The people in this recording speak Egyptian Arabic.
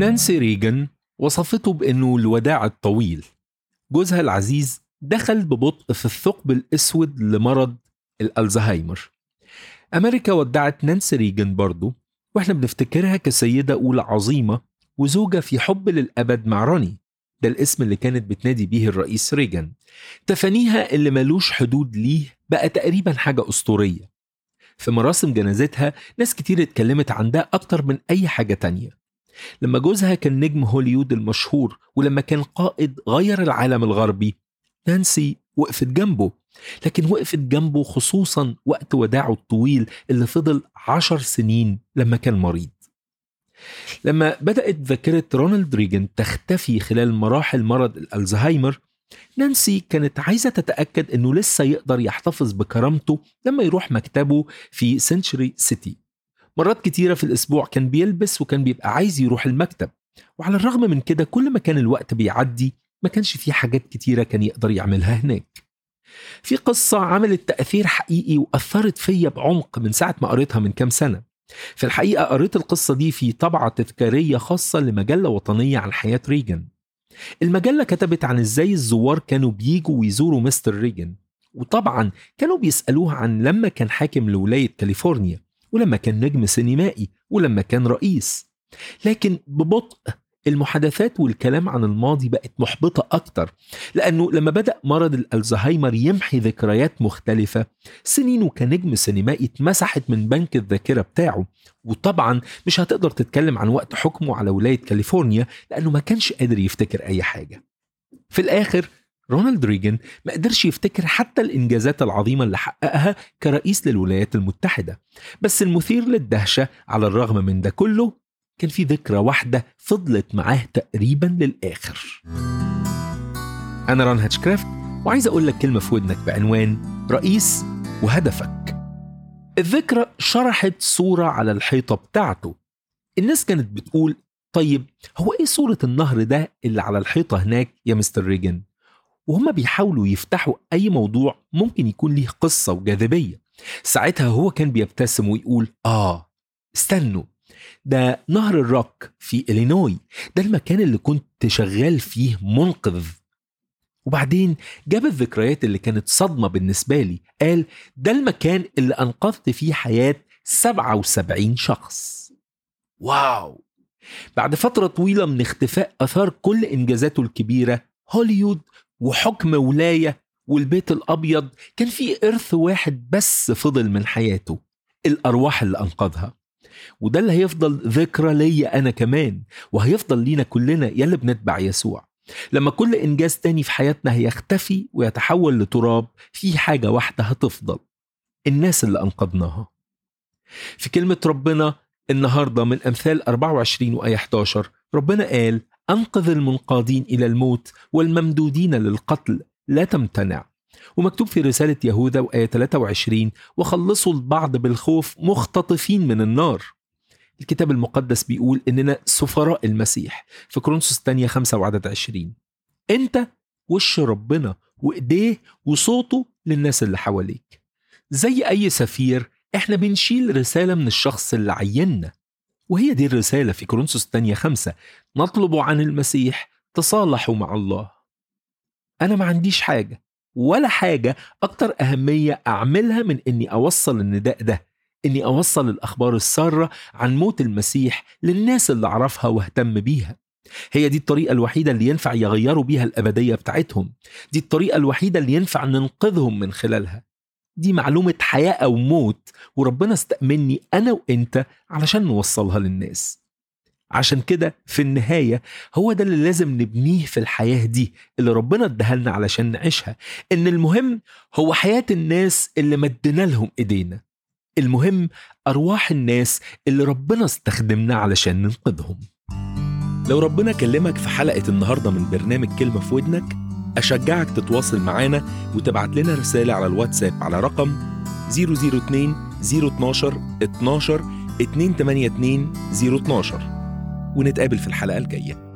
نانسي ريغان وصفته بأنه الوداع الطويل جوزها العزيز دخل ببطء في الثقب الأسود لمرض الألزهايمر أمريكا ودعت نانسي ريغان برضه وإحنا بنفتكرها كسيدة أولى عظيمة وزوجة في حب للأبد مع روني ده الاسم اللي كانت بتنادي بيه الرئيس ريغان تفانيها اللي ملوش حدود ليه بقى تقريبا حاجة أسطورية في مراسم جنازتها ناس كتير اتكلمت عن ده أكتر من أي حاجة تانية لما جوزها كان نجم هوليود المشهور ولما كان قائد غير العالم الغربي نانسي وقفت جنبه لكن وقفت جنبه خصوصا وقت وداعه الطويل اللي فضل عشر سنين لما كان مريض لما بدأت ذاكرة رونالد ريجن تختفي خلال مراحل مرض الألزهايمر نانسي كانت عايزة تتأكد أنه لسه يقدر يحتفظ بكرامته لما يروح مكتبه في سنشري سيتي مرات كتيرة في الأسبوع كان بيلبس وكان بيبقى عايز يروح المكتب وعلى الرغم من كده كل ما كان الوقت بيعدي ما كانش في حاجات كتيرة كان يقدر يعملها هناك في قصة عملت تأثير حقيقي وأثرت فيا بعمق من ساعة ما قريتها من كام سنة في الحقيقة قريت القصة دي في طبعة تذكارية خاصة لمجلة وطنية عن حياة ريجن المجلة كتبت عن ازاي الزوار كانوا بيجوا ويزوروا مستر ريجن وطبعا كانوا بيسألوه عن لما كان حاكم لولاية كاليفورنيا ولما كان نجم سينمائي ولما كان رئيس لكن ببطء المحادثات والكلام عن الماضي بقت محبطة أكتر لأنه لما بدأ مرض الألزهايمر يمحي ذكريات مختلفة سنينه كنجم سينمائي اتمسحت من بنك الذاكرة بتاعه وطبعا مش هتقدر تتكلم عن وقت حكمه على ولاية كاليفورنيا لأنه ما كانش قادر يفتكر أي حاجة في الآخر رونالد ريجن ما قدرش يفتكر حتى الإنجازات العظيمة اللي حققها كرئيس للولايات المتحدة بس المثير للدهشة على الرغم من ده كله كان في ذكرى واحدة فضلت معاه تقريبا للآخر أنا ران هاتشكرافت وعايز أقول لك كلمة في ودنك بعنوان رئيس وهدفك الذكرى شرحت صورة على الحيطة بتاعته الناس كانت بتقول طيب هو ايه صورة النهر ده اللي على الحيطة هناك يا مستر ريجن وهما بيحاولوا يفتحوا أي موضوع ممكن يكون ليه قصة وجاذبية ساعتها هو كان بيبتسم ويقول آه استنوا ده نهر الروك في إلينوي ده المكان اللي كنت شغال فيه منقذ وبعدين جاب الذكريات اللي كانت صدمة بالنسبة لي قال ده المكان اللي أنقذت فيه حياة 77 شخص واو بعد فترة طويلة من اختفاء أثار كل إنجازاته الكبيرة هوليود وحكم ولاية والبيت الأبيض كان في إرث واحد بس فضل من حياته الأرواح اللي أنقذها وده اللي هيفضل ذكرى ليا أنا كمان وهيفضل لينا كلنا يلي بنتبع يسوع لما كل إنجاز تاني في حياتنا هيختفي ويتحول لتراب في حاجة واحدة هتفضل الناس اللي أنقذناها في كلمة ربنا النهاردة من أمثال 24 وآية 11 ربنا قال أنقذ المنقادين إلى الموت والممدودين للقتل لا تمتنع ومكتوب في رسالة يهوذا وآية 23 وخلصوا البعض بالخوف مختطفين من النار الكتاب المقدس بيقول إننا سفراء المسيح في كورنثوس الثانية 5 وعدد 20 أنت وش ربنا وإيديه وصوته للناس اللي حواليك زي أي سفير إحنا بنشيل رسالة من الشخص اللي عيننا وهي دي الرسالة في كورنثوس الثانية خمسة نطلب عن المسيح تصالحوا مع الله أنا ما عنديش حاجة ولا حاجة أكتر أهمية أعملها من إني أوصل النداء ده إني أوصل الأخبار السارة عن موت المسيح للناس اللي أعرفها واهتم بيها هي دي الطريقة الوحيدة اللي ينفع يغيروا بيها الأبدية بتاعتهم دي الطريقة الوحيدة اللي ينفع ننقذهم من خلالها دي معلومة حياة أو موت وربنا استأمني أنا وإنت علشان نوصلها للناس عشان كده في النهاية هو ده اللي لازم نبنيه في الحياة دي اللي ربنا اداها لنا علشان نعيشها إن المهم هو حياة الناس اللي مدنا لهم إيدينا المهم أرواح الناس اللي ربنا استخدمنا علشان ننقذهم لو ربنا كلمك في حلقة النهاردة من برنامج كلمة في ودنك أشجعك تتواصل معانا وتبعت لنا رسالة على الواتساب على رقم 002 012 12 282 012 ونتقابل في الحلقة الجاية